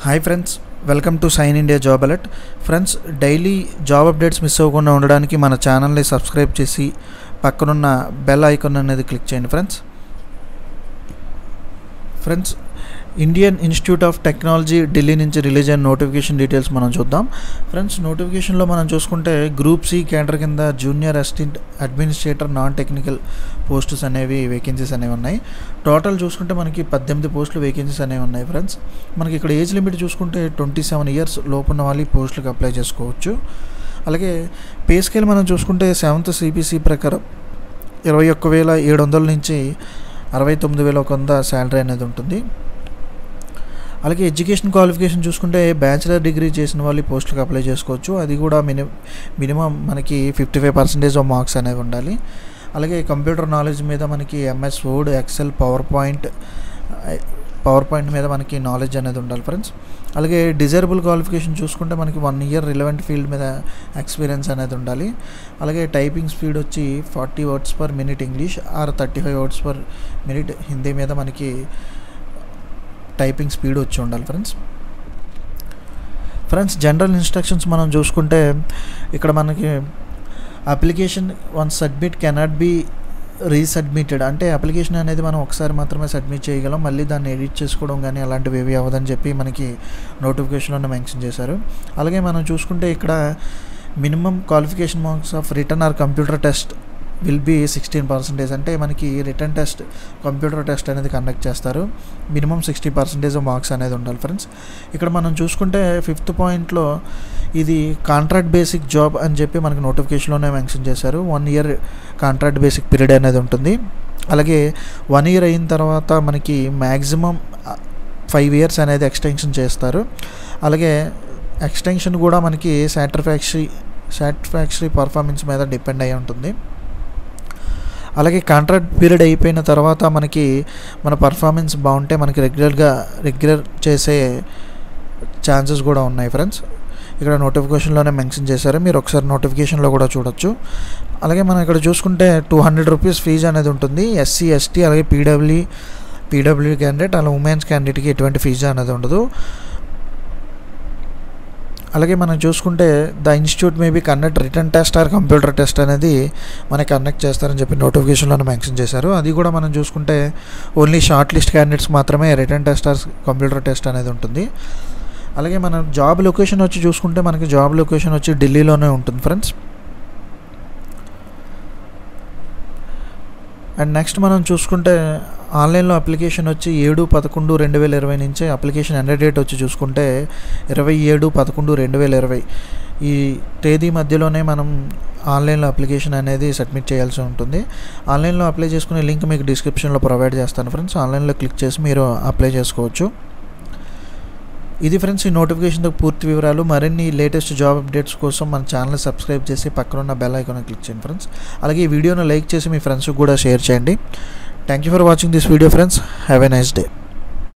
hi friends welcome to sign India job alert friends daily job updates miss అవ్వకుండా ఉండడానికి మన ఛానల్ని subscribe చేసి పక్కనున్న బెల్ ఐకాన్ అనేది క్లిక్ చేయండి friends friends Indian Institute of Technology Delhi నుంచి రిలీజ్ అయిన నోటిఫికేషన్ డీటెయిల్స్ మనం చూద్దాం ఫ్రెండ్స్ నోటిఫికేషన్లో మనం చూసుకుంటే గ్రూప్ సి క్యాడర్ కింద junior assistant administrator non technical posts అనేవి వేకెన్సీస్ అనేవి ఉన్నాయి టోటల్ చూసుకుంటే మనకి పద్దెనిమిది పోస్టులు వేకెన్సీస్ అనేవి ఉన్నాయి ఫ్రెండ్స్ మనకి ఇక్కడ ఏజ్ లిమిట్ చూసుకుంటే ట్వంటీ సెవెన్ ఇయర్స్ లోపున్న వాళ్ళు ఈ పోస్టులకు అప్లై చేసుకోవచ్చు అలాగే పే స్కేల్ మనం చూసుకుంటే సెవెంత్ సిపిసి ప్రకారం ఇరవై ఒక్క వేల ఏడు వందల నుంచి అరవై తొమ్మిది వేల ఒక వంద శాలరీ అనేది ఉంటుంది అలాగే ఎడ్యుకేషన్ క్వాలిఫికేషన్ చూసుకుంటే బ్యాచిలర్ డిగ్రీ చేసిన వాళ్ళు ఈ పోస్టులకు అప్లై చేసుకోవచ్చు అది కూడా మిని మినిమం మనకి fifty five percentage of marks అనేవి ఉండాలి అలాగే కంప్యూటర్ నాలెడ్జ్ మీద మనకి MS Word Excel PowerPoint PowerPoint మీద మనకి నాలెడ్జ్ అనేది ఉండాలి ఫ్రెండ్స్ అలాగే డిజైరబుల్ క్వాలిఫికేషన్ చూసుకుంటే మనకి వన్ ఇయర్ రిలవెంట్ ఫీల్డ్ మీద ఎక్స్పీరియన్స్ అనేది ఉండాలి అలాగే టైపింగ్ స్పీడ్ వచ్చి forty words per minute English or thirty five words per minute Hindi మీద మనకి టైపింగ్ స్పీడ్ వచ్చి ఉండాలి ఫ్రెండ్స్ ఫ్రెండ్స్ జనరల్ ఇన్స్ట్రక్షన్స్ మనం చూసుకుంటే ఇక్కడ మనకి application once submitted cannot be resubmitted అంటే అప్లికేషన్ అనేది మనం ఒకసారి మాత్రమే సబ్మిట్ చేయగలం మళ్ళీ దాన్ని ఎడిట్ చేసుకోవడం కానీ అలాంటివి ఏవి అవ్వదని చెప్పి మనకి నోటిఫికేషన్లో మెన్షన్ చేశారు అలాగే మనం చూసుకుంటే ఇక్కడ minimum qualification marks of written or computer test will be sixteen percentage అంటే మనకి రిటర్న్ టెస్ట్ కంప్యూటర్ టెస్ట్ అనేది కండక్ట్ చేస్తారు మినిమం సిక్స్టీ పర్సెంటేజ్ మార్క్స్ అనేది ఉండాలి ఫ్రెండ్స్ ఇక్కడ మనం చూసుకుంటే ఫిఫ్త్ పాయింట్లో ఇది కాంట్రాక్ట్ బేసిక్ జాబ్ అని చెప్పి మనకి నోటిఫికేషన్లోనే మెన్షన్ చేశారు one year contract basic period అనేది ఉంటుంది అలాగే వన్ ఇయర్ అయిన తర్వాత మనకి మ్యాక్సిమం ఫైవ్ ఇయర్స్ అనేది ఎక్స్టెన్షన్ చేస్తారు అలాగే ఎక్స్టెన్షన్ కూడా మనకి సాటిస్ఫాక్షరీ సాటిస్ఫాక్షరీ పర్ఫార్మెన్స్ మీద డిపెండ్ అయి ఉంటుంది అలాగే కాంట్రాక్ట్ పీరియడ్ అయిపోయిన తర్వాత మనకి మన పర్ఫార్మెన్స్ బాగుంటే మనకి రెగ్యులర్గా రెగ్యులర్ చేసే ఛాన్సెస్ కూడా ఉన్నాయి ఫ్రెండ్స్ ఇక్కడ నోటిఫికేషన్లోనే మెన్షన్ చేశారు మీరు ఒకసారి నోటిఫికేషన్లో కూడా చూడొచ్చు అలాగే మనం ఇక్కడ చూసుకుంటే టూ హండ్రెడ్ రూపీస్ ఫీజు అనేది ఉంటుంది ఎస్సీ ఎస్టీ అలాగే పీడబ్ల్యూ పీడబ్ల్యూ క్యాండిడేట్ అలాగే ఉమెన్స్ క్యాండిడేట్కి ఎటువంటి ఫీజు అనేది ఉండదు అలాగే మనం చూసుకుంటే the institute maybe conduct written test or computer test అనేది మనకి కండక్ట్ చేస్తారని చెప్పి నోటిఫికేషన్లోనే మెన్షన్ చేశారు అది కూడా మనం చూసుకుంటే ఓన్లీ షార్ట్ లిస్ట్ క్యాండిడేట్స్ మాత్రమే written test or computer test అనేది ఉంటుంది అలాగే మన జాబ్ లొకేషన్ వచ్చి చూసుకుంటే మనకి జాబ్ లొకేషన్ వచ్చి ఢిల్లీలోనే ఉంటుంది ఫ్రెండ్స్ అండ్ నెక్స్ట్ మనం చూసుకుంటే ఆన్లైన్లో అప్లికేషన్ వచ్చి ఏడు పదకొండు రెండు వేల ఇరవై నుంచి అప్లికేషన్ ఎండ్ డేట్ వచ్చి చూసుకుంటే ఇరవై ఏడు పదకొండు రెండు వేల ఇరవై ఈ తేదీ మధ్యలోనే మనం ఆన్లైన్లో అప్లికేషన్ అనేది సబ్మిట్ చేయాల్సి ఉంటుంది ఆన్లైన్లో అప్లై చేసుకునే లింక్ మీకు డిస్క్రిప్షన్లో ప్రొవైడ్ చేస్తాను ఫ్రెండ్స్ ఆన్లైన్లో క్లిక్ చేసి మీరు అప్లై చేసుకోవచ్చు ఇది ఫ్రెండ్స్ ఈ నోటిఫికేషన్ పూర్తి వివరాలు మరిన్ని లేటెస్ట్ జాబ్ అప్డేట్స్ కోసం మన ఛానల్ సబ్స్క్రైబ్ చేసి పక్కన బెల్ ఐకాన్ క్లిక్ చేయండి ఫ్రెండ్స్ అలాగే ఈ వీడియోను లైక్ చేసి మీ ఫ్రెండ్స్కి కూడా షేర్ చేయండి thank you for watching this video friends have a nice day